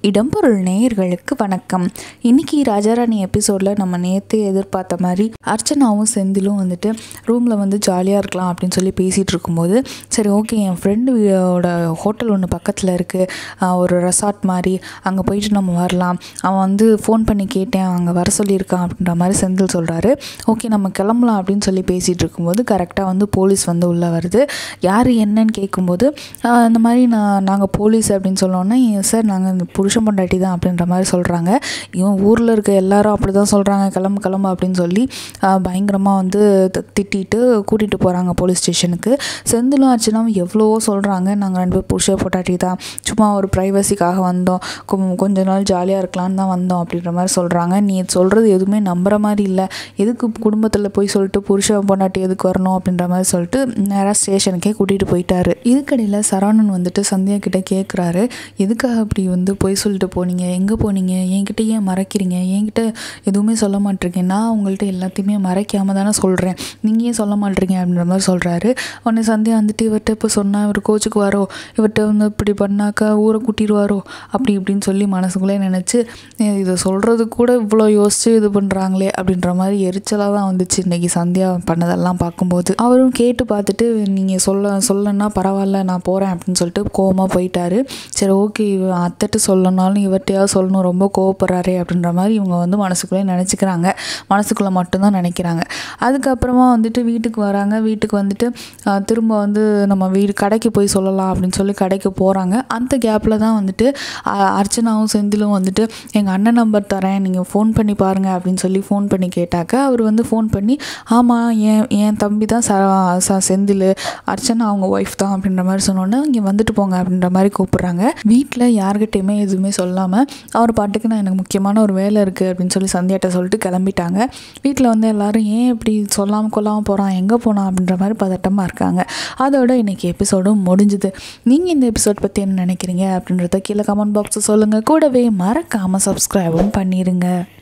இடம்பொருள் நேயர்களுக்கு வணக்கம் இன்னைக்கு ராஜாராணி எபிசோடில் நம்ம நேற்று எதிர்பார்த்த மாதிரி அர்ச்சனாவும் செந்திலும் வந்துட்டு ரூமில் வந்து ஜாலியாக இருக்கலாம் அப்படின்னு சொல்லி பேசிகிட்டு இருக்கும்போது சரி ஓகே என் ஃப்ரெண்டோட ஹோட்டல் ஒன்று பக்கத்தில் இருக்குது ஒரு ரெசார்ட் மாதிரி அங்கே போயிட்டு நம்ம வரலாம் அவன் வந்து ஃபோன் பண்ணி கேட்டேன் அங்கே வர சொல்லியிருக்கான் அப்படின்ற மாதிரி செந்தில் சொல்கிறாரு ஓகே நம்ம கிளம்பலாம் அப்படின்னு சொல்லி பேசிகிட்டு இருக்கும்போது கரெக்டாக வந்து போலீஸ் வந்து உள்ளே வருது யார் என்னன்னு கேட்கும்போது ஆஹ் இந்த மாதிரி நான் நாங்கள் போலீஸ் அப்படின்னு சொன்னோன்னே சார் நாங்கள் இந்த புருஷன் பொண்டாட்டி தான் அப்படின்ற மாதிரி சொல்கிறாங்க இவன் ஊரில் இருக்க எல்லாரும் அப்படி தான் சொல்கிறாங்க கிளம்பு கிளம்பு அப்படின்னு சொல்லி பயங்கரமாக வந்து த- திட்டிட்டு கூட்டிகிட்டு போகிறாங்க போலீஸ் ஸ்டேஷனுக்கு செந்திலும் அர்ச்சனாவும் எவ்வளவோ சொல்கிறாங்க நாங்கள் ரெண்டு பேர் புருஷ பொண்டாட்டி தான் சும்மா ஒரு ப்ரைவசிக்காக வந்தோம் கொ- கொஞ்ச நாள் ஜாலியாக இருக்கலான்னு தான் வந்தோம் அப்படின்ற மாதிரி சொல்கிறாங்க நீ சொல்கிறது எதுவுமே நம்புற மாதிரி இல்லை எதுக்கு குடும்பத்தில் போய் சொல்லிட்டு புருஷன் பொண்டாட்டி எதுக்கு வரணும் அப்படின்ற மாதிரி சொல்லிட்டு நேராக ஸ்டேஷனுக்கே கூட்டிகிட்டு போயிட்டாரு இதுக்கடையில் சரவணன் வந்துட்டு சந்தியா கிட்ட கேட்குறாரு எதுக்காக அப்படி வந்து போய் சொல்லிட்டு போனீங்க எங்கே போனீங்க என்கிட்ட ஏன் மறைக்கிறீங்க என்கிட்ட எதுவுமே சொல்ல மாட்டீங்க நான் உங்கள்கிட்ட எல்லாத்தையுமே மறைக்காம தானே சொல்கிறேன் நீங்கள் ஏன் சொல்ல மாட்டீங்க அப்படின்ற மாதிரி சொல்கிறாரு உடனே சந்தியா வந்துட்டு இவர்கிட்ட இப்போ சொன்னால் இவர் கோச்சுக்கு வாரோ இவர்கிட்ட வந்து இப்படி பண்ணாக்கா ஊரை கூட்டிடுவாரோ அப்படி இப்படின்னு சொல்லி மனசுக்குள்ளே நினச்சி இதை சொல்கிறது கூட இவ்வளோ யோசிச்சு இது பண்ணுறாங்களே அப்படின்ற மாதிரி எரிச்சலாக தான் வந்துச்சு இன்னைக்கு சந்தியா பண்ணதெல்லாம் பார்க்கும்போது அவரும் கேட்டு பார்த்துட்டு நீங்கள் சொல்ல சொல்லனா பரவாயில்ல நான் போகிறேன் அப்படின்னு சொல்லிட்டு கோவமாக போயிட்டாரு சரி ஓகே அத்தைட்டு சொல்லனாலும் இவர்கிட்டயாவது சொல்லணும் ரொம்ப கோவப்படுறாரே அப்படின்ற மாதிரி இவங்க வந்து மனசுக்குள்ளே நினச்சிக்கிறாங்க மனசுக்குள்ளே மட்டும்தான் நினைக்கிறாங்க அதுக்கப்புறமா வந்துட்டு வீட்டுக்கு வராங்க வீட்டுக்கு வந்துட்டு ஆஹ், திரும்ப வந்து நம்ம வீடு கடைக்கு போய் சொல்லலாம் அப்படின்னு சொல்லி கடைக்கு போகிறாங்க அந்த கேப்பில் தான் வந்துட்டு ஆஹ், அர்ச்சனாவும் செந்திலும் வந்துட்டு எங்கள் அண்ணன் நம்பர் தரேன் நீங்கள் ஃபோன் பண்ணி பாருங்கள் அப்படின்னு சொல்லி ஃபோன் பண்ணி கேட்டாக்க அவர் வந்து ஃபோன் பண்ணி ஆமாம் என் என் தம்பி தான் ச ச செந்தில் அர்ச்சனா அவங்க ஒய்ஃப் தான் அப்படின்ற மாதிரி சொன்னோன்னே இங்கே வந்துட்டு போங்க அப்படின்ற மாதிரி கூப்பிட்றாங்க வீட்டில் யார்கிட்டையுமே எதுவுமே சொல்லாமல் அவர் பாட்டுக்கு நான் எனக்கு முக்கியமான ஒரு வேலை இருக்குது அப்படின்னு சொல்லி சந்தியாட்ட சொல்லிட்டு கிளம்பிட்டாங்க வீட்டில் வந்து எல்லாரும் ஏன் இப்படி சொல்லாமல் கொள்ளாமல் போகிறான் எங்கே போனான் அப்படின்ற மாதிரி பதட்டமாக இருக்காங்க அதோட இன்னைக்கு எபிசோடும் முடிஞ்சுது நீங்கள் இந்த எபிசோட் பற்றி என்ன நினைக்கிறீங்க அப்படின்றத கீழே கமெண்ட் பாக்ஸில் சொல்லுங்கள் கூடவே மறக்காமல் சப்ஸ்கிரைபும் பண்ணிடுங்க